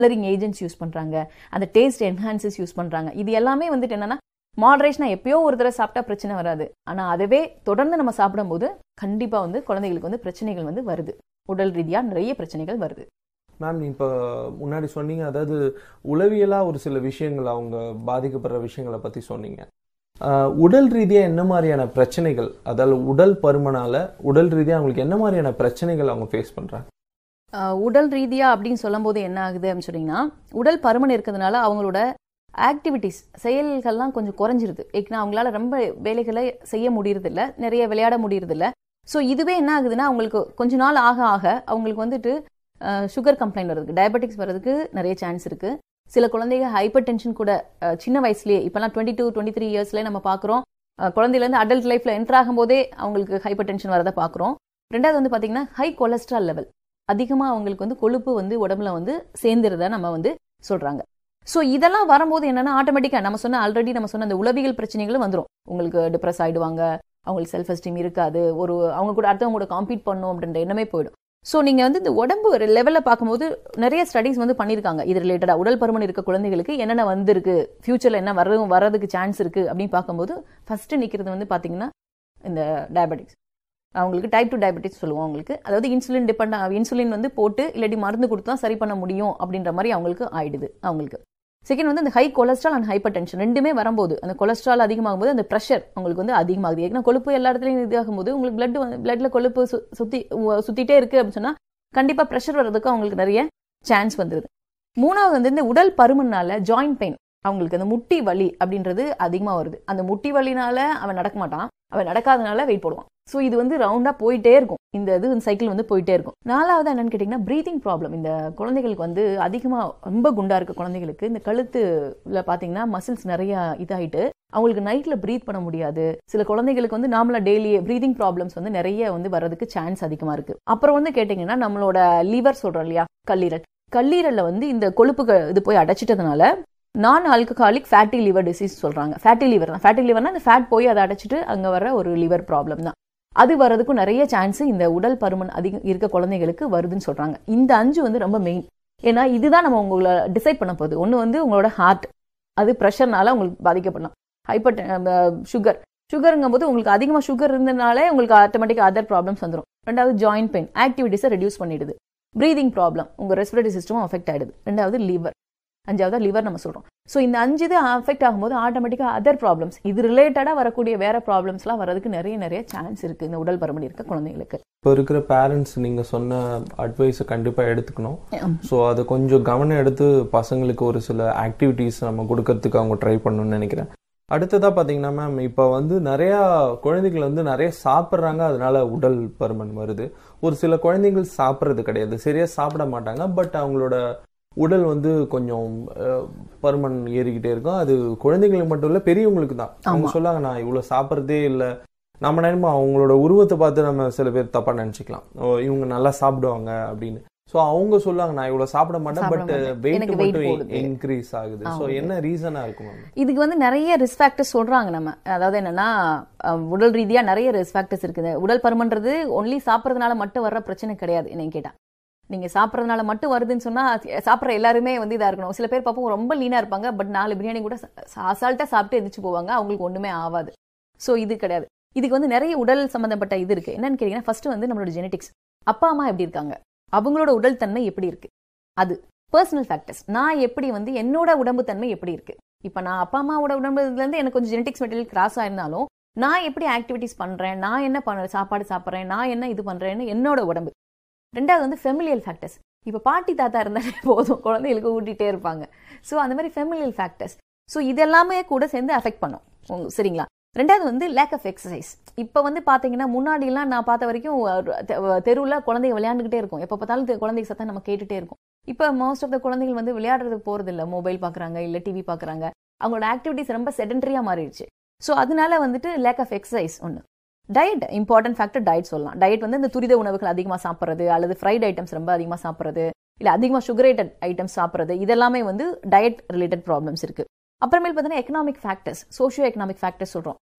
Colouring agents use பண்றாங்க அந்த taste enhances use பண்றாங்க இது எல்லாமே வந்துட்டு என்னன்னா மாடரேஷனா எப்பயோ ஒரு தடவை சாப்பிட்டா பிரச்சனை வராது ஆனா அதுவே தொடர்ந்து நம்ம சாப்பிடும்போது கண்டிப்பா வந்து குழந்தைகளுக்கு வந்து பிரச்சனைகள் வந்து வருது உடல் ரீதியா நிறைய பிரச்சனைகள் வருது மேம் இப்போ முன்னாடி சொன்னீங்க அதாவது உளவியலாக ஒரு சில விஷயங்கள் அவங்க பாதிக்கப்படுற விஷயங்களை பற்றி சொன்னீங்க ஆஹ் உடல் ரீதியாக என்ன மாதிரியான பிரச்சனைகள் அதாவது உடல் பருமனால உடல் ரீதியாக அவங்களுக்கு என்ன மாதிரியான பிரச்சனைகள் அவங்க ஃபேஸ் பண்ணுறாங்க ஆஹ் உடல் ரீதியா அப்படின்னு சொல்லும்போது என்ன ஆகுது அப்படின்னு சொன்னீங்கன்னா உடல் பருமன் இருக்கிறதுனால அவங்களோட ஆக்டிவிட்டிஸ் செயல்கள்லாம் கொஞ்சம் குறைஞ்சிருது ஏன்னா அவங்களால ரொம்ப வேலைகளை செய்ய முடியறதில்ல நிறைய விளையாட முடியறதில்ல ஸோ இதுவே என்ன ஆகுதுன்னா அவங்களுக்கு கொஞ்ச நாள் ஆக ஆக அவங்களுக்கு வந்துட்டு சுகர் கம்ப்ளைண்ட் வருதுக்கு டயபெட்டிக்ஸ் வர்றதுக்கு நிறைய சான்ஸ் இருக்கு சில குழந்தைங்க ஹைப்பர் டென்ஷன் கூட அஹ், சின்ன வயசுலயே இப்பெல்லாம் டுவெண்ட்டி டூ டுவெண்ட்டி த்ரீ இயர்ஸ்லேயே நம்ம பார்க்குறோம் குழந்தையிலேருந்து அடல்ட் லைஃப்ல என்டர் ஆகும்போதே அவங்களுக்கு ஹைப்பர் டென்ஷன் வரதை பார்க்குறோம் ரெண்டாவது வந்து பார்த்தீங்கன்னா ஹை கொலஸ்ட்ரால் லெவல் அதிகமாக அவங்களுக்கு வந்து கொழுப்பு வந்து உடம்புல வந்து சேர்ந்துருத நம்ம வந்து சொல்றாங்க ஸோ இதெல்லாம் வரும்போது என்னன்னா ஆட்டோமேட்டிக்காக நம்ம சொன்ன ஆல்ரெடி நம்ம சொன்ன அந்த உளவியல் பிரச்சனைகளும் வந்துடும் உங்களுக்கு டிப்ரெஸ் ஆயிடுவாங்க அவங்களுக்கு செல்ஃப் எஸ்டீம் இருக்காது ஒரு அவங்க கூட அடுத்தவங்க கூட காம்பீட் பண்ணும் அப்படின்ற எண்ணமே போயிடும் ஸோ நீங்க வந்து இந்த உடம்பு ஒரு லெவலில் பார்க்கும்போது நிறைய ஸ்டடிஸ் வந்து பண்ணியிருக்காங்க இது ரிலேட்டடா உடல் பருமன் இருக்க குழந்தைகளுக்கு என்னென்ன வந்திருக்கு ஃபியூச்சர்ல என்ன வரதும் வரதுக்கு சான்ஸ் இருக்கு அப்படின்னு பார்க்கும்போது ஃபர்ஸ்ட் நிக்கிறது வந்து பாத்தீங்கன்னா இந்த டயபெட்டிக்ஸ் அவங்களுக்கு டைப் டூ டயபெட்டிஸ் சொல்லுவோம் அவங்களுக்கு அதாவது இன்சுலின் டிபெண்ட் இன்சுலின் வந்து போட்டு இல்லாட்டி மருந்து கொடுத்து தான் சரி பண்ண முடியும் அப்படின்ற மாதிரி அவங்களுக்கு ஆயிடுது அவங்களுக்கு செகண்ட் வந்து இந்த high cholesterol and hypertension ரெண்டுமே வரும்போது அந்த கொலஸ்ட்ரால் அதிகமாகும் போது அந்த ப்ரெஷர் உங்களுக்கு வந்து அதிகமாகுது ஏன்னா கொழுப்பு எல்லா இடத்துலையும் இதாகும் போது உங்களுக்கு பிளட் பிளட்ல கொழுப்பு சு- சுத்தி உ- சுத்திட்டே இருக்கு அப்படின்னு சொன்னா கண்டிப்பா ப்ரெஷர் வர்றதுக்கு அவங்களுக்கு நிறைய சான்ஸ் வந்துருது மூணாவது வந்து இந்த உடல் பருமனால ஜாயிண்ட் பெயின் அவங்களுக்கு அந்த முட்டி வலி அப்படின்றது அதிகமா வருது அந்த முட்டி வலினால அவன் நடக்க மாட்டான் அவன் நடக்காதனால வெயிட் போடுவான் ஸோ இது வந்து ரவுண்டா போயிட்டே இருக்கும் இந்த இது சைக்கிள் வந்து போயிட்டே இருக்கும் நாலாவது என்னன்னு கேட்டிங்கன்னா ப்ரீதிங் ப்ராப்ளம் இந்த குழந்தைகளுக்கு வந்து அதிகமா ரொம்ப குண்டா இருக்க குழந்தைகளுக்கு இந்த கழுத்துல பாத்தீங்கன்னா மசில்ஸ் நிறைய இதாயிட்டு அவங்களுக்கு நைட்ல ப்ரீத் பண்ண முடியாது சில குழந்தைகளுக்கு வந்து நார்மலா டெய்லி ப்ரீதிங் ப்ராப்ளம்ஸ் வந்து நிறைய வந்து வர்றதுக்கு சான்ஸ் அதிகமா இருக்கு அப்புறம் வந்து கேட்டிங்கன்னா நம்மளோட லிவர் சொல்றோம் இல்லையா கல்லீரல் கல்லீரல்ல வந்து இந்த கொழுப்புகள் இது போய் அடைச்சிட்டதுனால non alcoholic fatty liver disease சொல்றாங்க ஃபேட்டி லிவர் தான் ஃபேட்டி லிவர்னா அந்த ஃபேட் போய் அதை அடைச்சிட்டு அங்க வர ஒரு லிவர் ப்ராப்ளம் தான் அது வர்றதுக்கும் நிறைய சான்ஸ் இந்த உடல் பருமன் அதிகம் இருக்க குழந்தைகளுக்கு வருதுன்னு சொல்றாங்க இந்த அஞ்சு வந்து ரொம்ப மெயின் ஏன்னா இதுதான் நம்ம உங்களை டிசைட் பண்ண போகுது ஒன்று வந்து உங்களோட ஹார்ட் அது ப்ரெஷர்னால உங்களுக்கு பாதிக்கப்படலாம் ஹைப்பர் சுகர் சுகருங்கும் போது உங்களுக்கு அதிகமாக சுகர் இருந்தனாலே உங்களுக்கு ஆட்டோமேட்டிக்காக அதர் ப்ராப்ளம்ஸ் வந்துடும் ரெண்டாவது ஜாயிண்ட் பெயின் ஆக்டிவிட்டிஸை ரெடியூஸ் பண்ணிடுது ப்ரீதிங் ப்ராப்ளம் உங்கள் ரெஸ்பிரேட்டரி சிஸ்டமும் அஃபெக்ட் ஆயிடுது ரெண்டாவது லிவர் அஞ்சாவது லிவர் நம்ம சொல்றோம் ஸோ இந்த அஞ்சு இது அஃபெக்ட் ஆகும்போது ஆட்டோமேட்டிக்காக அதர் ப்ராப்ளம்ஸ் இது ரிலேட்டடாக வரக்கூடிய வேற ப்ராப்ளம்ஸ்லாம் வரதுக்கு நிறைய நிறைய சான்ஸ் இருக்கு இந்த உடல் பருமன் இருக்க குழந்தைங்களுக்கு இப்போ இருக்கிற பேரண்ட்ஸ் நீங்கள் சொன்ன அட்வைஸை கண்டிப்பாக எடுத்துக்கணும் ஸோ அதை கொஞ்சம் கவனம் எடுத்து பசங்களுக்கு ஒரு சில ஆக்டிவிட்டீஸ் நம்ம கொடுக்கறதுக்கு அவங்க ட்ரை பண்ணணும்னு நினைக்கிறேன் அடுத்ததாக பார்த்தீங்கன்னா மேம் இப்போ வந்து நிறையா குழந்தைகள் வந்து நிறைய சாப்பிட்றாங்க அதனால உடல் பருமன் வருது ஒரு சில குழந்தைகள் சாப்பிட்றது கிடையாது சரியாக சாப்பிட மாட்டாங்க பட் அவங்களோட உடல் வந்து கொஞ்சம் அஹ், பருமன் ஏறிக்கிட்டே இருக்கும் அது குழந்தைங்களுக்கு மட்டும் இல்லை பெரியவங்களுக்கு தான் அவங்க ஆமா. சொல்லாங்க நான் இவ்வளோ சாப்பிட்றதே இல்லை நம்ம நேரமா அவங்களோட உருவத்தை பார்த்து நம்ம சில பேர் தப்பா நினைச்சுக்கலாம் ஓ இவங்க நல்லா சாப்பிடுவாங்க அப்படின்னு சோ அவங்க சொல்லுவாங்க நான் இவ்வளவு சாப்பிட மாட்டேன் சாப்பிட பட் மாட்டேன். வெயிட் எனக்கு weight மட்டும் போடுது. இன்க்ரீஸ் ஆகுது சோ ஆகுது. என்ன ரீசனா இருக்கும் மேம் இதுக்கு வந்து நிறைய ரிஸ்க் ஃபேக்டர்ஸ் சொல்றாங்க நம்ம அதாவது என்னன்னா அஹ், உடல் ரீதியா நிறைய ரிஸ்க் ஃபேக்டர்ஸ் இருக்குது உடல் பருமன்றது ஒன்லி சாப்பிட்றதுனால மட்டும் வர்ற பிரச்சனை கிடையாது என்னை கேட்டா நீங்க சாப்பிட்றதுனால மட்டும் வருதுன்னு சொன்னா சாப்பிட்ற எல்லாருமே வந்து இதா இருக்கணும் சில பேர் பார்ப்போம் ரொம்ப லீனா இருப்பாங்க பட் நாலு பிரியாணி கூட அசால்ட்டா சாப்பிட்டு எந்திரிச்சு போவாங்க அவங்களுக்கு ஒண்ணுமே ஆகாது சோ இது கிடையாது இதுக்கு வந்து நிறைய உடல் சம்பந்தப்பட்ட இது இருக்கு என்னன்னு கேட்டீங்கன்னா ஃபர்ஸ்ட் வந்து நம்மளோட ஜெனடிக்ஸ் அப்பா அம்மா எப்படி இருக்காங்க அவங்களோட உடல் தன்மை எப்படி இருக்கு அது பர்சனல் ஃபேக்டர்ஸ் நான் எப்படி வந்து என்னோட உடம்பு தன்மை எப்படி இருக்கு இப்ப நான் அப்பா அம்மாவோட உடம்புல இருந்து எனக்கு கொஞ்சம் ஜெனடிக்ஸ் மெட்டீரியல் கிராஸ் ஆயிருந்தாலும் நான் எப்படி ஆக்டிவிட்டிஸ் பண்றேன் நான் என்ன பண்ண சாப்பாடு சாப்பிட்றேன் நான் என்ன இது பண்றேன்னு என்னோட உடம்பு ரெண்டாவது வந்து ஃபெமிலியல் ஃபேக்டர்ஸ் இப்போ பாட்டி தாத்தா இருந்தாலே போதும் குழந்தைகளுக்கு ஊட்டிகிட்டே இருப்பாங்க ஸோ அந்த மாதிரி ஃபெமிலியல் ஃபேக்டர்ஸ் ஸோ இதெல்லாமே கூட சேர்ந்து அஃபெக்ட் பண்ணும் உங்க- சரிங்களா ரெண்டாவது வந்து லேக் ஆஃப் எக்ஸசைஸ் இப்போ வந்து பார்த்தீங்கன்னா முன்னாடிலாம் நான் பார்த்த வரைக்கும் தெருவில் குழந்தைங்க விளையாண்டுக்கிட்டே இருக்கும் எப்போ பார்த்தாலும் தெ- குழந்தைங்க சத்தம் நம்ம கேட்டுட்டே இருக்கும் இப்போ மோஸ்ட் ஆஃப் த குழந்தைகள் வந்து விளையாடுறதுக்கு போகிறது இல்லை மொபைல் பார்க்குறாங்க இல்லை டிவி பார்க்குறாங்க அவங்களோட ஆக்டிவிட்டிஸ் ரொம்ப செடன்டரியாக மாறிடுச்சு ஸோ அதனால வந்துட்டு லேக் ஆஃப் எக்ஸசைஸ் ஒன்று டயட் இம்பார்ட்டன்ட் ஃபேக்டர் டயட் சொல்லலாம் டயட் வந்து இந்த துரித உணவுகள் அதிகமாக சாப்பிட்றது அல்லது ஃப்ரைட் ஐட்டம்ஸ் ரொம்ப அதிகமாக சாப்பிட்றது இல்லை அதிகமாக சுகரேட்டட் ஐட்டம்ஸ் சாப்பிட்றது இதெல்லாமே வந்து டயட் ரிலேட்டட் ப்ராப்ளம்ஸ் இருக்கு அப்புறமேல் பார்த்தீங்கன்னா economic factors socio economic factors சொல்கிறோம்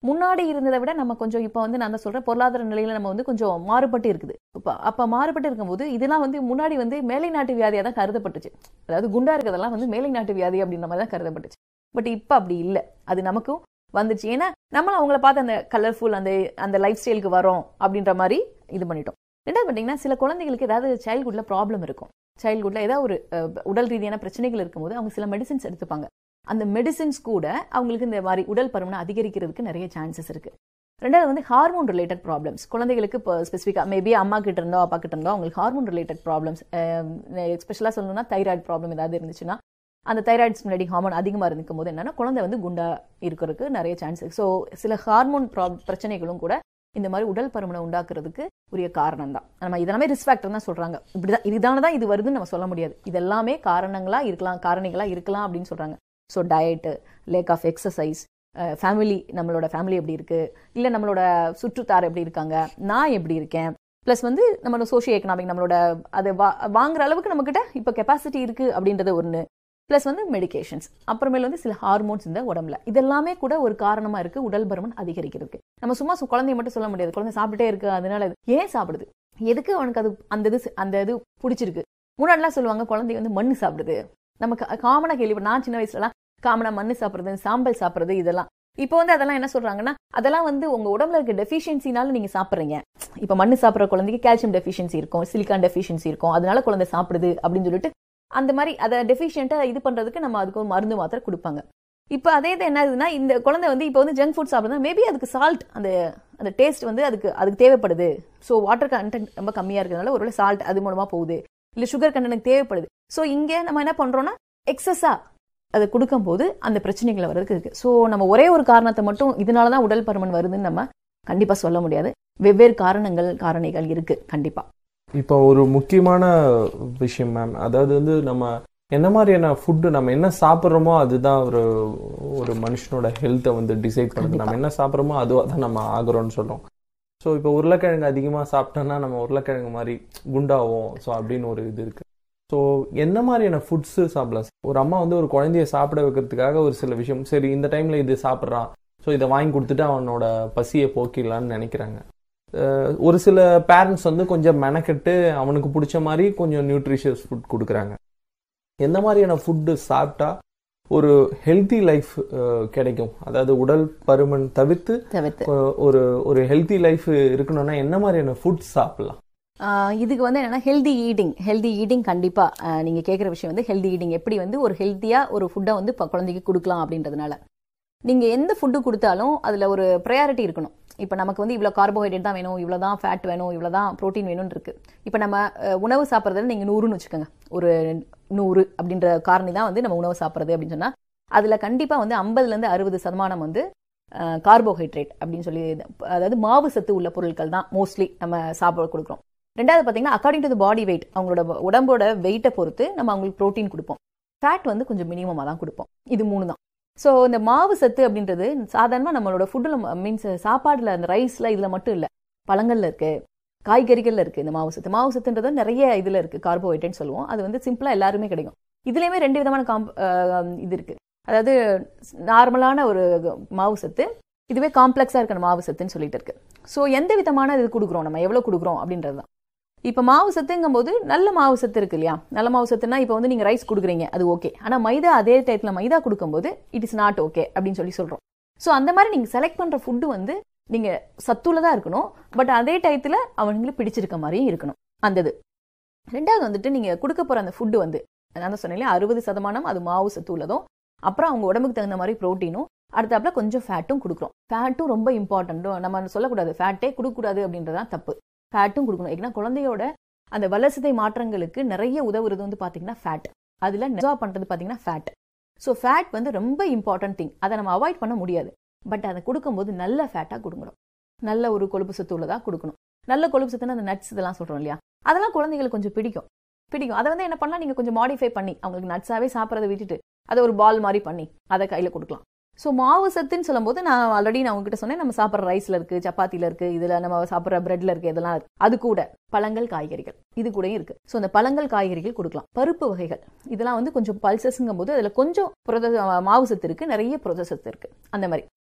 முன்னாடி இருந்ததை விட நம்ம கொஞ்சம் இப்போ வந்து நான் தான் சொல்றேன் பொருளாதார நிலையில நம்ம வந்து கொஞ்சம் மாறுபட்டு இருக்குது இப்போ அப்ப மாறுபட்டு இருக்கும்போது இதெல்லாம் வந்து முன்னாடி வந்து மேலை நாட்டு வியாதியா தான் கருதப்பட்டுச்சு அதாவது குண்டா இருக்கிறதெல்லாம் வந்து மேலை நாட்டு வியாதி அப்படின்ற மாதிரி தான் கருதப்பட்டுச்சு பட் இப்போ அப்படி இல்லை அது நமக்கும் வந்துச்சு ஏன்னா நம்மளும் அவங்கள பார்த்து அந்த கலர்ஃபுல் அந்த அந்த லைஃப் ஸ்டைலுக்கு வரோம் அப்படின்ற மாதிரி இது பண்ணிட்டோம் ரெண்டாவது பார்த்தீங்கன்னா சில குழந்தைகளுக்கு ஏதாவது சைல்ட்ஹுட்ல ப்ராப்ளம் இருக்கும் சைல்ட்ஹுட்ல ஏதாவது ஒரு அஹ், உடல் ரீதியான பிரச்சனைகள் இருக்கும்போது அவங்க சில மெடிசின்ஸ் எடுத்துப்பாங்க அந்த மெடிசின்ஸ் கூட அவங்களுக்கு இந்த மாதிரி உடல் பருமனை அதிகரிக்கிறதுக்கு நிறைய சான்சஸ் இருக்கு ரெண்டாவது வந்து ஹார்மோன் ரிலேட்டட் ப்ராப்ளம்ஸ் குழந்தைகளுக்கு இப்போ ஸ்பெசிஃபிக்காக மேபி அம்மா கிட்ட இருந்தோ அப்பா கிட்ட இருந்தோ அவங்களுக்கு ஹார்மோன் ரிலேட்டட் ப்ராப்ளம்ஸ் எஸ்பெஷலாக சொல்லணும்னா தைராய்டு ப்ராப்ளம் ஏதாவது இருந்துச்சுன்னா அந்த தைராய்டு முன்னாடி ஹார்மோன் அதிகமாக இருக்கும் போது என்னன்னா குழந்தை வந்து குண்டா இருக்கிறதுக்கு நிறைய சான்ஸ் ஸோ சில ஹார்மோன் பிரச்சனைகளும் கூட இந்த மாதிரி உடல் பருமனை உண்டாக்குறதுக்கு உரிய காரணம் தான் நம்ம இதெல்லாமே ரிஸ்க் ஃபேக்டர் தான் சொல்றாங்க இப்படிதான் இதுதானே தான் இது வருதுன்னு நம்ம சொல்ல முடியாது இதெல்லாமே காரணங்களா இருக்கலாம் காரணிகளா இருக்கலாம் அப்படின்னு சொல்றாங்க so diet lack of exercise family நம்மளோட ஃபேமிலி எப்படி இருக்கு இல்லை நம்மளோட சுற்றுத்தார் எப்படி இருக்காங்க நான் எப்படி இருக்கேன் ப்ளஸ் வந்து நம்மளோட சோஷியோ எக்கனாமிக் நம்மளோட அதை வா வாங்குற அளவுக்கு நம்மக்கிட்ட இப்போ கெப்பாசிட்டி இருக்கு அப்படின்றது ஒன்று ப்ளஸ் வந்து மெடிகேஷன்ஸ் அப்புறமேல வந்து சில ஹார்மோன்ஸ் இந்த உடம்புல இதெல்லாமே கூட ஒரு காரணமா இருக்கு உடல் பருமன் அதிகரிக்கிறதுக்கு நம்ம சும்மா சு- குழந்தைய மட்டும் சொல்ல முடியாது குழந்தை சாப்பிட்டுட்டே இருக்கு அதனால இது. ஏன் சாப்பிடுது எதுக்கு அவனுக்கு அது அந்த இது அந்த இது பிடிச்சிருக்கு முன்னாடிலாம் சொல்லுவாங்க குழந்தை வந்து மண்ணு சாப்பிடுது நமக்கு காமனா கேள்வி நான் சின்ன வயசுலலாம் காமனா மண்ணு சாப்பிடுறது சாம்பல் சாப்பிடுறது இதெல்லாம் இப்போ வந்து அதெல்லாம் என்ன சொல்றாங்கன்னா அதெல்லாம் வந்து உங்க உடம்புல இருக்க டெஃபிஷியன்சினால நீங்க சாப்பிடுறீங்க இப்போ மண்ணு சாப்பிடுற குழந்தைக்கு கால்சியம் டெஃபிஷியன்சி இருக்கும் சிலிக்கான் டெஃபிஷியன்சி இருக்கும் அதனால குழந்தை சாப்பிடுது அப்படின்னு சொல்லிட்டு அந்த மாதிரி அதை டெஃபிஷியண்டா இது பண்றதுக்கு நம்ம அதுக்கு ஒரு மருந்து மாத்திரை கொடுப்பாங்க இப்போ அதே இது என்ன ஆகுதுன்னா இந்த குழந்தை வந்து இப்போ வந்து ஜங்க் ஃபுட் சாப்பிடுறது மேபி அதுக்கு சால்ட் அந்த அந்த டேஸ்ட் வந்து அதுக்கு அதுக்கு தேவைப்படுது ஸோ வாட்டர் கண்டென்ட் ரொம்ப கம்மியா இருக்கிறதுனால ஒருவேளை சால்ட் அது மூலமா போகுது இல்ல சுகர் கண்டென்ட் தேவைப்படுது ஸோ இங்க நம்ம என்ன பண்றோம்னா எக்ஸஸா அதை கொடுக்கும்போது அந்த பிரச்சனைகள் வர்றதுக்கு இருக்கு ஸோ நம்ம ஒரே ஒரு காரணத்தை மட்டும் இதனால தான் உடல் பருமன் வருதுன்னு நம்ம கண்டிப்பா சொல்ல முடியாது வெவ்வேறு காரணங்கள் காரணிகள் இருக்கு கண்டிப்பா இப்போ ஒரு முக்கியமான விஷயம் மேம் அதாவது வந்து நம்ம என்ன மாதிரியான ஃபுட்டு நம்ம என்ன சாப்பிட்றோமோ அதுதான் ஒரு ஒரு மனுஷனோட ஹெல்த்தை வந்து டிசைட் பண்ணுது நம்ம என்ன சாப்பிட்றோமோ அதுவாக தான் நம்ம ஆகுறோம்னு சொல்றோம் ஸோ இப்போ உருளைக்கிழங்கு அதிகமாக சாப்பிட்டோம்னா நம்ம உருளைக்கிழங்கு மாதிரி குண்டாவோம் ஸோ அப்படின்னு ஒரு இது இருக்கு ஸோ என்ன மாதிரியான ஃபுட்ஸு சாப்பிடலாம் ஒரு அம்மா வந்து ஒரு குழந்தைய சாப்பிட வைக்கிறதுக்காக ஒரு சில விஷயம் சரி இந்த டைம்ல இது சாப்பிட்றான் ஸோ இதை வாங்கி கொடுத்துட்டு அவனோட பசியை போக்கிடலான்னு நினைக்கிறாங்க அஹ் ஒரு சில பேரண்ட்ஸ் வந்து கொஞ்சம் மெனக்கெட்டு அவனுக்கு பிடிச்ச மாதிரி கொஞ்சம் நியூட்ரிஷியஸ் ஃபுட் கொடுக்குறாங்க எந்த மாதிரியான ஃபுட்டு சாப்பிட்டா ஒரு ஹெல்த்தி லைஃப் கிடைக்கும் அதாவது உடல் பருமன் தவிர்த்து தவிர்த்து அஹ், ஒரு ஒரு ஹெல்த்தி லைஃப் இருக்கணும்னா என்ன மாதிரியான ஃபுட் சாப்பிடலாம் ஆஹ் இதுக்கு வந்து என்னன்னா ஹெல்தி ஈட்டிங் ஹெல்தி ஈட்டிங் கண்டிப்பா ஆஹ் நீங்க கேட்குற விஷயம் வந்து ஹெல்தி ஈட்டிங் எப்படி வந்து ஒரு ஹெல்த்தியா ஒரு ஃபுட்டை வந்து இப்ப குழந்தைக்கு கொடுக்கலாம் அப்படின்றதுனால நீங்க எந்த ஃபுட்டு கொடுத்தாலும் அதுல ஒரு ப்ரையாரிட்டி இருக்கணும் இப்போ நமக்கு வந்து இவ்வளோ கார்போஹைட்ரேட் தான் வேணும் இவ்வளோ தான் ஃபேட் வேணும் இவ்வளோ தான் ப்ரோட்டீன் வேணும்னு இருக்கு இப்போ நம்ம அஹ், உணவு சாப்பிட்றதுல நீங்கள் நூறுன்னு வச்சுக்கோங்க ஒரு நூறு அப்படின்ற காரணி தான் வந்து நம்ம உணவு சாப்பிட்றது அப்படின்னு சொன்னால் அதில் கண்டிப்பாக வந்து ஐம்பதுலேருந்து அறுபது சதமானம் வந்து கார்போஹைட்ரேட் அப்படின்னு சொல்லி அதாவது மாவு சத்து உள்ள பொருட்கள் தான் மோஸ்ட்லி நம்ம சாப்பிட கொடுக்குறோம் ரெண்டாவது பார்த்தீங்கன்னா அக்கார்டிங் டு பாடி வெயிட் அவங்களோட உடம்போட வெயிட்டை பொறுத்து நம்ம அவங்களுக்கு ப்ரோட்டீன் கொடுப்போம் ஃபேட் வந்து கொஞ்சம் மினிமமாக தான் கொடுப்போம் இது மூணு தான் ஸோ இந்த மாவு சத்து அப்படின்றது சாதாரணமாக நம்மளோட ஃபுட்டில் மீன்ஸ் சாப்பாடில் அந்த ரைஸில் இதில் மட்டும் இல்லை பழங்கள்ல இருக்கு காய்கறிகள்ல இருக்கு இந்த மாவு சத்து மாவு சத்துன்றது நிறைய இதுல இருக்கு கார்போஹைட்ரேட் சொல்லுவோம் அது வந்து சிம்பிளா எல்லாருமே கிடைக்கும் இதுலயுமே ரெண்டு விதமான காம்ப் அஹ் இது இருக்கு அதாவது நார்மலான ஒரு மாவு சத்து இதுவே காம்ப்ளெக்ஸா இருக்கிற மாவு சத்துன்னு சொல்லிட்டு இருக்கு ஸோ எந்த விதமான இது கொடுக்குறோம் நம்ம எவ்வளவு கொடுக்குறோம் அப்படின்றது தான் இப்போ மாவு சத்துங்கும் போது நல்ல மாவு சத்து இருக்கு இல்லையா நல்ல மாவு சத்துனா இப்போ வந்து நீங்க ரைஸ் கொடுக்குறீங்க அது ஓகே ஆனா மைதா அதே டயத்துல மைதா கொடுக்கும்போது இட் இஸ் நாட் ஓகே அப்படின்னு சொல்லி சொல்றோம் ஸோ அந்த மாதிரி நீங்க செலக்ட் பண்ற ஃபுட்டு வந்து நீங்க சத்துள்ளதா இருக்கணும் பட் அதே டயத்துல அவங்களுக்கு பிடிச்சிருக்க மாதிரியும் இருக்கணும் அந்த இது ரெண்டாவது வந்துட்டு நீங்க கொடுக்க போற அந்த ஃபுட்டு வந்து நான் தான் சொன்னேன் அறுபது சதமானம் அது மாவு சத்து உள்ளதும் அப்புறம் அவங்க உடம்புக்கு தகுந்த மாதிரி ப்ரோட்டீனும் அடுத்தாப்புல கொஞ்சம் ஃபேட்டும் கொடுக்குறோம் ஃபேட்டும் ரொம்ப இம்பார்ட்டன்ட்டும் நம்ம சொல்லக்கூடாது ஃபேட்டே கொடுக்கக்கூடாது அப்படின்றதான் தப்பு ஃபேட்டும் கொடுக்கணும் ஏன்னா குழந்தையோட அந்த வளர்சிதை மாற்றங்களுக்கு நிறைய உதவுறது வந்து பாத்தீங்கன்னா ஃபேட் அதுல நெசா பண்றது பாத்தீங்கன்னா ஃபேட் ஸோ ஃபேட் வந்து ரொம்ப இம்பார்ட்டன்ட் திங் அதை நம்ம அவாய்ட் பண்ண முடியாது பட் அதை கொடுக்கும்போது நல்ல ஃபேட்டாக கொடுக்கணும் நல்ல ஒரு கொழுப்பு சத்து உள்ளதா கொடுக்கணும் நல்ல கொழுப்பு சத்துன்னு அந்த நட்ஸ் இதெல்லாம் சொல்றோம் இல்லையா அதெல்லாம் குழந்தைகளுக்கு கொஞ்சம் பிடிக்கும் பிடிக்கும் அதை வந்து என்ன பண்ணலாம் நீங்க கொஞ்சம் மாடிஃபை பண்ணி அவங்களுக்கு நட்ஸாவே சாப்பிட்றத விட்டுட்டு அதை ஒரு பால் மாதிரி பண்ணி அதை கையில கொடுக்கலாம் ஸோ மாவு சத்துன்னு சொல்லும்போது நான் ஆல்ரெடி நான் உங்ககிட்ட சொன்னேன் நம்ம சாப்பிட்ற ரைஸ்ல இருக்கு சப்பாத்தில இருக்கு இதுல நம்ம சாப்பிட்ற பிரெட்ல இருக்கு இதெல்லாம் இருக்கு அது கூட பழங்கள் காய்கறிகள் இது கூடயும் இருக்கு ஸோ அந்த பழங்கள் காய்கறிகள் கொடுக்கலாம் பருப்பு வகைகள் இதெல்லாம் வந்து கொஞ்சம் பல்சஸ்ங்கும் போது அதுல கொஞ்சம் புரத மாவு சத்து இருக்கு நிறைய புரத சத்து இருக்கு அந்த மாதிரி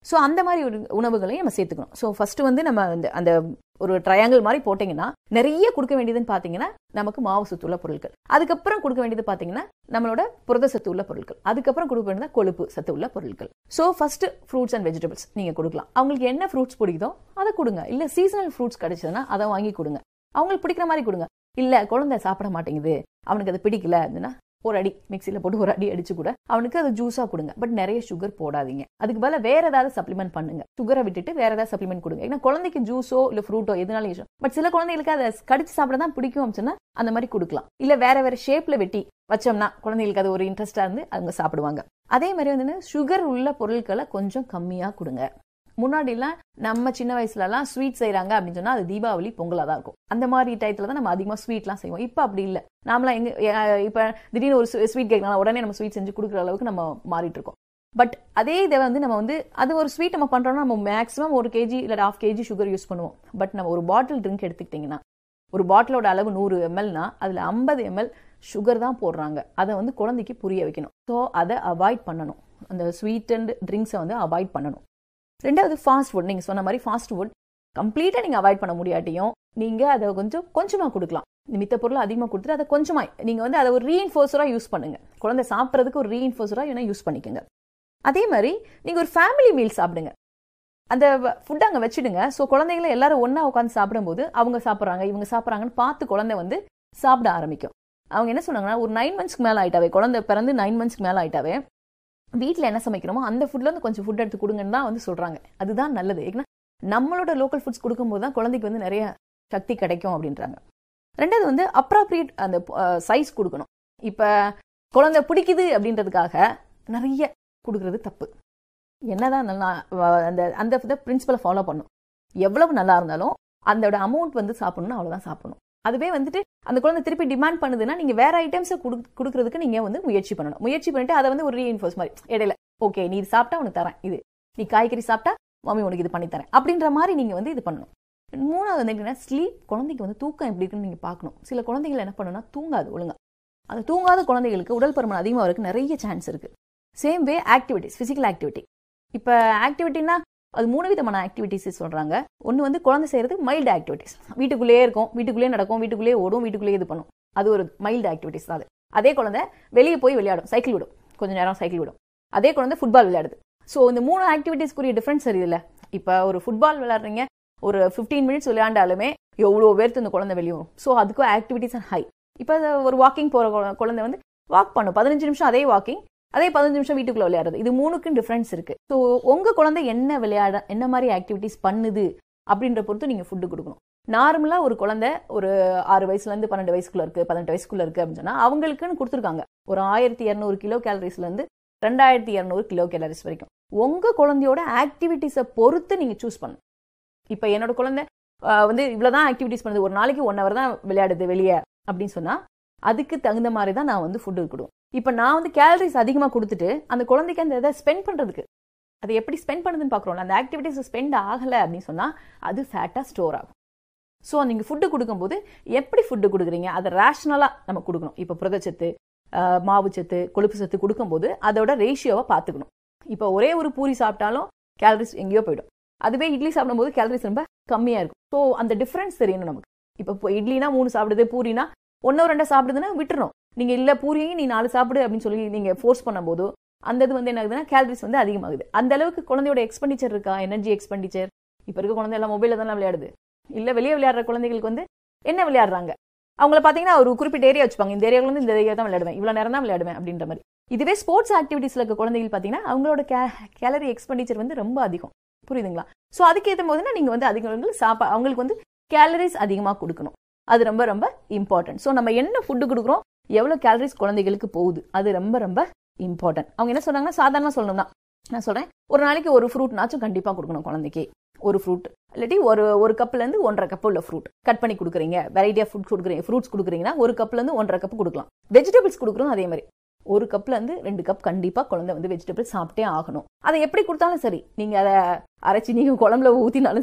ஸோ அந்த மாதிரி ஒரு உணவுகளையும் நம்ம சேர்த்துக்கணும் ஸோ ஃபர்ஸ்ட் வந்து நம்ம அந்த அந்த ஒரு ட்ரையாங்கிள் மாதிரி போட்டிங்கன்னா நிறைய கொடுக்க வேண்டியதுன்னு பார்த்தீங்கன்னா நமக்கு மாவு சத்து உள்ள பொருட்கள் அதுக்கப்புறம் கொடுக்க வேண்டியது பார்த்தீங்கன்னா நம்மளோட புரத சத்து உள்ள பொருட்கள் அதுக்கப்புறம் கொடுக்க வேண்டியது கொழுப்பு சத்து உள்ள பொருட்கள் so first fruits and vegetables நீங்கள் கொடுக்கலாம் அவங்களுக்கு என்ன ஃப்ரூட்ஸ் பிடிக்குதோ அதை கொடுங்க இல்லை சீசனல் ஃப்ரூட்ஸ் கிடைச்சதுன்னா அதை வாங்கி கொடுங்க அவங்களுக்கு பிடிக்கிற மாதிரி கொடுங்க இல்லை குழந்தை சாப்பிட மாட்டேங்குது அவனுக்கு அது பிடிக்கல அப்படின்னா ஒரு அடி மிக்சியில் போட்டு ஒரு அடி அடிச்சு கூட அவனுக்கு அது ஜூஸாக கொடுங்க பட் நிறைய சுகர் போடாதீங்க அதுக்கு பதிலாக வேற ஏதாவது சப்ளிமெண்ட் பண்ணுங்க சுகரை விட்டுட்டு வேற ஏதாவது சப்ளிமெண்ட் கொடுங்க ஏன்னா குழந்தைக்கு ஜூஸோ இல்லை ஃப்ரூட்டோ எதுனாலும் யூஸ் பட் சில குழந்தைகளுக்கு அதை கடிச்சு சாப்பிட தான் பிடிக்கும் அப்படின்னா அந்த மாதிரி கொடுக்கலாம் இல்லை வேற வேற ஷேப்ல வெட்டி வச்சோம்னா குழந்தைகளுக்கு அது ஒரு இன்ட்ரெஸ்டா இருந்து அவங்க சாப்பிடுவாங்க அதே மாதிரி வந்து சுகர் உள்ள பொருட்களை கொஞ்சம் கம்மியா கொடுங்க முன்னாடிலாம் நம்ம சின்ன வயசுலலாம் ஸ்வீட் செய்றாங்க அப்படின்னு சொன்னா அது தீபாவளி பொங்கலா தான் இருக்கும் அந்த மாதிரி டயத்துல தான் நம்ம அதிகமா ஸ்வீட்லாம் செய்வோம் இப்போ அப்படி இல்லை நாமலாம் எங்க அஹ் இப்ப திடீர்னு ஒரு ஸ்வீட் கேட்கலாம் உடனே நம்ம ஸ்வீட் செஞ்சு கொடுக்குற அளவுக்கு நம்ம மாறிட்டு இருக்கோம் பட் அதே இதை வந்து நம்ம வந்து அது ஒரு ஸ்வீட் நம்ம பண்றோம்னா நம்ம மேக்ஸிமம் ஒரு கேஜி இல்லை ஹாஃப் கேஜி சுகர் யூஸ் பண்ணுவோம் பட் நம்ம ஒரு பாட்டில் ட்ரிங்க் எடுத்துக்கிட்டிங்கன்னா ஒரு பாட்டிலோட அளவு நூறு எம்எல்னா அதில் ஐம்பது எம்எல் சுகர் தான் போடுறாங்க அதை வந்து குழந்தைக்கு புரிய வைக்கணும் ஸோ அதை அவாய்ட் பண்ணணும் அந்த ஸ்வீட் அண்ட் ட்ரிங்க்ஸை வந்து அவாய்ட் பண்ணணும் ரெண்டாவது ஃபாஸ்ட் ஃபுட் நீங்கள் சொன்ன மாதிரி ஃபாஸ்ட் ஃபுட் கம்ப்ளீட்டாக நீங்கள் அவாய்ட் பண்ண முடியாட்டியும் நீங்கள் அதை கொஞ்சம் கொஞ்சமாக கொடுக்கலாம் இந்த மித்த பொருள் அதிகமாக கொடுத்துட்டு அதை கொஞ்சமாக நீங்கள் வந்து அதை ஒரு ரீஇன்ஃபோர்ஸராக யூஸ் பண்ணுங்க குழந்தை சாப்பிட்றதுக்கு ஒரு ரீஇன்ஃபோர்ஸராக வேணால் யூஸ் பண்ணிக்கோங்க அதே மாதிரி நீங்கள் ஒரு ஃபேமிலி மீல் சாப்பிடுங்க அந்த ஃபுட் அங்கே வச்சிடுங்க ஸோ குழந்தைங்கள எல்லாரும் ஒன்றா உட்காந்து சாப்பிடும்போது அவங்க சாப்பிட்றாங்க இவங்க சாப்பிட்றாங்கன்னு பார்த்து குழந்தை வந்து சாப்பிட ஆரம்பிக்கும் அவங்க என்ன சொன்னாங்கன்னா ஒரு நைன் மந்த்ஸ்க்கு மேலே ஆயிட்டாவே குழந்தை பிறந்து நைன் மந்த்ஸ்க்கு மேலே ஆயிட்டாவே வீட்டில் என்ன சமைக்கிறோமோ அந்த ஃபுட்ல இருந்து கொஞ்சம் ஃபுட் எடுத்து கொடுங்கன்னு தான் வந்து சொல்றாங்க அதுதான் நல்லது ஏன்னா நம்மளோட லோக்கல் ஃபுட்ஸ் கொடுக்கும்போது தான் குழந்தைக்கு வந்து நிறைய சக்தி கிடைக்கும் அப்படின்றாங்க ரெண்டாவது வந்து அப்ராப்ரியேட் அந்த சைஸ் கொடுக்கணும் இப்போ குழந்தை பிடிக்குது அப்படின்றதுக்காக நிறைய கொடுக்கறது தப்பு என்னதான் நல்லா வ- அந்த அந்த பிரின்சிபலை ஃபாலோ பண்ணும் எவ்வளவு நல்லா இருந்தாலும் அதோட அமௌண்ட் வந்து சாப்பிடணும் அவ்வளவுதான் சாப்பிடணும் அதுவே வந்துட்டு அந்த குழந்தை திருப்பி டிமாண்ட் பண்ணுதுன்னா நீங்க வேற ஐட்டம்ஸை கொடுக்கறதுக்கு நீங்க வந்து முயற்சி பண்ணணும் முயற்சி பண்ணிட்டு அதை வந்து ஒரு ரீஇன்ஃபோர்ஸ் மாதிரி இடையில ஓகே நீ இது சாப்பிட்டா உனக்கு தரேன் இது நீ காய்கறி சாப்பிட்டா மம்மி உனக்கு இது பண்ணி தரேன் அப்படின்ற மாதிரி நீங்க வந்து இது பண்ணணும் மூணாவது வந்து என்னன்னா ஸ்லீப் குழந்தைக்கு வந்து தூக்கம் எப்படி இருக்குன்னு நீங்க பார்க்கணும் சில குழந்தைகள் என்ன பண்ணுன்னா தூங்காது ஒழுங்கா அந்த தூங்காத குழந்தைகளுக்கு உடல் பருமன் அதிகமாக இருக்கு நிறைய சான்ஸ் இருக்கு same way activities physical activity இப்போ ஆக்டிவிட்டினா அது மூணு விதமான ஆக்டிவிட்டிஸ் சொல்றாங்க ஒன்று வந்து குழந்தை செய்யறது மைல்டு ஆக்டிவிட்டிஸ் வீட்டுக்குள்ளேயே இருக்கும் வீட்டுக்குள்ளேயே நடக்கும் வீட்டுக்குள்ளேயே ஓடும் வீட்டுக்குள்ளேயே இது பண்ணும் அது ஒரு மைல்டு ஆக்டிவிட்டிஸ் தான் அது அதே குழந்தை வெளியே போய் விளையாடும் சைக்கிள் விடும் கொஞ்ச நேரம் சைக்கிள் விடும் அதே குழந்தை ஃபுட்பால் விளையாடுது ஸோ இந்த மூணு ஆக்டிவிட்டிஸ்க்குரிய டிஃப்ரென்ஸ் தெரியுதுல்ல இப்போ ஒரு ஃபுட்பால் விளையாடுறீங்க ஒரு ஃபிஃப்டீன் மினிட்ஸ் விளையாண்டாலுமே எவ்வளோ பேர்த்து இந்த குழந்தை வெளியே வரும் ஸோ அதுக்கும் ஆக்டிவிட்டிஸ் அண்ட் ஹை இப்போ ஒரு வாக்கிங் போகிற குழந்தை வந்து வாக் பண்ணும் பதினஞ்சு நிமிஷம் அதே வாக்கிங் அதே பதினஞ்சு நிமிஷம் வீட்டுக்குள்ள விளையாடுறது இது மூணுக்கும் டிஃபரன்ஸ் இருக்கு ஸோ உங்க குழந்தை என்ன விளையாட என்ன மாதிரி ஆக்டிவிட்டிஸ் பண்ணுது அப்படின்ற பொறுத்து நீங்க ஃபுட்டு கொடுக்கணும் நார்மலா ஒரு குழந்தை ஒரு ஆறு வயசுல இருந்து பன்னெண்டு வயசுக்குள்ள இருக்கு பதினெட்டு வயசுக்குள்ள இருக்கு அப்படின்னு சொன்னா அவங்களுக்குன்னு கொடுத்துருக்காங்க ஒரு ஆயிரத்தி இரநூறு கிலோ கேலரிஸ்ல இருந்து ரெண்டாயிரத்தி இரநூறு கிலோ கேலரிஸ் வரைக்கும் உங்க குழந்தையோட ஆக்டிவிட்டிஸை பொறுத்து நீங்க சூஸ் பண்ணணும் இப்போ என்னோட குழந்தை ஆஹ், வந்து இவ்வளவுதான் ஆக்டிவிட்டிஸ் பண்ணுது ஒரு நாளைக்கு ஒன் ஹவர் தான் விளையாடுது வெளியே அப்படின்னு சொன்னா அதுக்கு தகுந்த மாதிரி தான் நான் வந்து ஃபுட்டு கொடுக்கும் இப்போ நான் வந்து கேலரிஸ் அதிகமாக கொடுத்துட்டு அந்த குழந்தைக்கு அந்த இதை ஸ்பெண்ட் பண்ணுறதுக்கு அது எப்படி ஸ்பெண்ட் பண்ணுதுன்னு பார்க்குறோம்ல அந்த ஆக்டிவிட்டிஸ் ஸ்பெண்ட் ஆகலை அப்படின்னு சொன்னால் அது ஃபேட்டாக ஸ்டோர் ஆகும் ஸோ நீங்கள் ஃபுட்டு கொடுக்கும்போது எப்படி ஃபுட்டு கொடுக்குறீங்க அதை ரேஷ்னலாக நம்ம கொடுக்கணும் இப்போ புரதச்சத்து ஆஹ், மாவுச்சத்து கொழுப்பு சத்து கொடுக்கும்போது அதோட ரேஷியோவை பார்த்துக்கணும் இப்போ ஒரே ஒரு பூரி சாப்பிட்டாலும் கேலரிஸ் எங்கேயோ போயிடும் அதுவே இட்லி சாப்பிடும்போது கேலரிஸ் ரொம்ப கம்மியாக இருக்கும் ஸோ அந்த டிஃப்ரென்ஸ் தெரியணும் நமக்கு இப்போ இப்போ இட்லினா மூணு சாப்பிடுது பூரினா ஒன்னோ ரெண்டா சாப்பிடுதுன்னா விட்டுறணும் நீங்க இல்ல பூரியையும் நீ நாலு சாப்பிடு அப்படின்னு சொல்லி நீங்க ஃபோர்ஸ் பண்ணும்போது அந்த இது வந்து என்ன ஆகுதுன்னா கேலரிஸ் வந்து அதிகமாகுது அந்த அளவுக்கு குழந்தையோட எக்ஸ்பெண்டிச்சர் இருக்கா எனர்ஜி எக்ஸ்பெண்டிச்சர் இப்ப இருக்க குழந்தை எல்லாம் மொபைல்ல தானே விளையாடுது இல்ல வெளியே விளையாடுற குழந்தைகளுக்கு வந்து என்ன விளையாடுறாங்க அவங்கள பாத்தீங்கன்னா ஒரு குறிப்பிட்ட ஏரியா வச்சுப்பாங்க இந்த ஏரியாவில் வந்து இந்த ஏரியா தான் விளையாடுவேன் இவ்வளவு நேரம் தான் விளையாடுவேன் அப்படின்ற மாதிரி இதுவே ஸ்போர்ட்ஸ் ஆக்டிவிட்டீஸ்ல இருக்க குழந்தைகள் பாத்தீங்கன்னா அவங்களோட கேலரி எக்ஸ்பெண்டிச்சர் வந்து ரொம்ப அதிகம் புரியுதுங்களா ஸோ அதுக்கேற்ற போதுன்னா நீங்க வந்து அதிகம் சாப்பா அவங்களுக்கு வந்து கேலரிஸ் அதிகமாக கொடுக்கணும் அது ரொம்ப ரொம்ப இம்பார்ட்டன்ட் ஸோ நம்ம என்ன ஃபுட்டு கொடுக்குறோம் எவ்வளோ கேலரிஸ் குழந்தைகளுக்கு போகுது அது ரொம்ப ரொம்ப இம்பார்ட்டன்ட் அவங்க என்ன சொன்னாங்கன்னா சாதாரணமாக சொல்லணும்னா நான் சொல்றேன் ஒரு நாளைக்கு ஒரு ஃப்ரூட்னாச்சும் கண்டிப்பாக கொடுக்கணும் குழந்தைக்கு ஒரு ஃப்ரூட் இல்லாட்டி ஒரு ஒரு கப்ல இருந்து ஒன்றரை கப் உள்ள ஃப்ரூட் கட் பண்ணி கொடுக்குறீங்க வெரைட்டி ஆஃப் ஃப்ரூட் கொடுக்குறீங்க ஃப்ரூட்ஸ் கொடுக்குறீங்கன்னா ஒரு கப்ல இருந்து ஒன்றரை கப் கொடுக்கலாம் வெஜிடபிள்ஸ் கொடுக்குறோம் அதே மாதிரி ஒரு கப்ல இருந்து ரெண்டு கப் கண்டிப்பா குழந்தை வந்து வெஜிடபிள்ஸ் சாப்பிட்டே ஆகணும் அதை எப்படி கொடுத்தாலும் சரி நீங்க அதை அரைச்சி நீங்க குழம்புல ஊத்தினாலும் சரி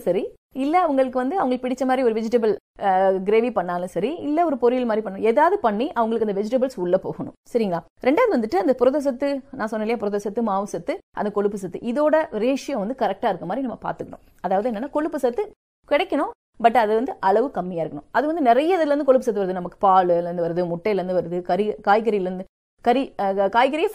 இல்ல அவங்களுக்கு வந்து அவங்களுக்கு பிடிச்ச மாதிரி ஒரு வெஜிடபிள் கிரேவி பண்ணாலும் சரி இல்ல ஒரு பொரியல் மாதிரி பண்ணணும் ஏதாவது பண்ணி அவங்களுக்கு அந்த வெஜிடபிள்ஸ் உள்ள போகணும் சரிங்களா ரெண்டாவது வந்துட்டு அந்த புரத சத்து நான் சொன்னேன் இல்லையா புரத சத்து மாவு சத்து அந்த கொழுப்பு சத்து இதோட ரேஷியோ வந்து கரெக்டா இருக்க மாதிரி நம்ம பாத்துக்கணும் அதாவது என்னன்னா கொழுப்பு சத்து கிடைக்கணும் பட் அது வந்து அளவு கம்மியா இருக்கணும் அது வந்து நிறைய இதுல இருந்து கொழுப்பு சத்து வருது நமக்கு பால்ல இருந்து வருது முட்டையில இருந்து வருது கறி காய்கறில இருந்து கறி அஹ், காய்கறியே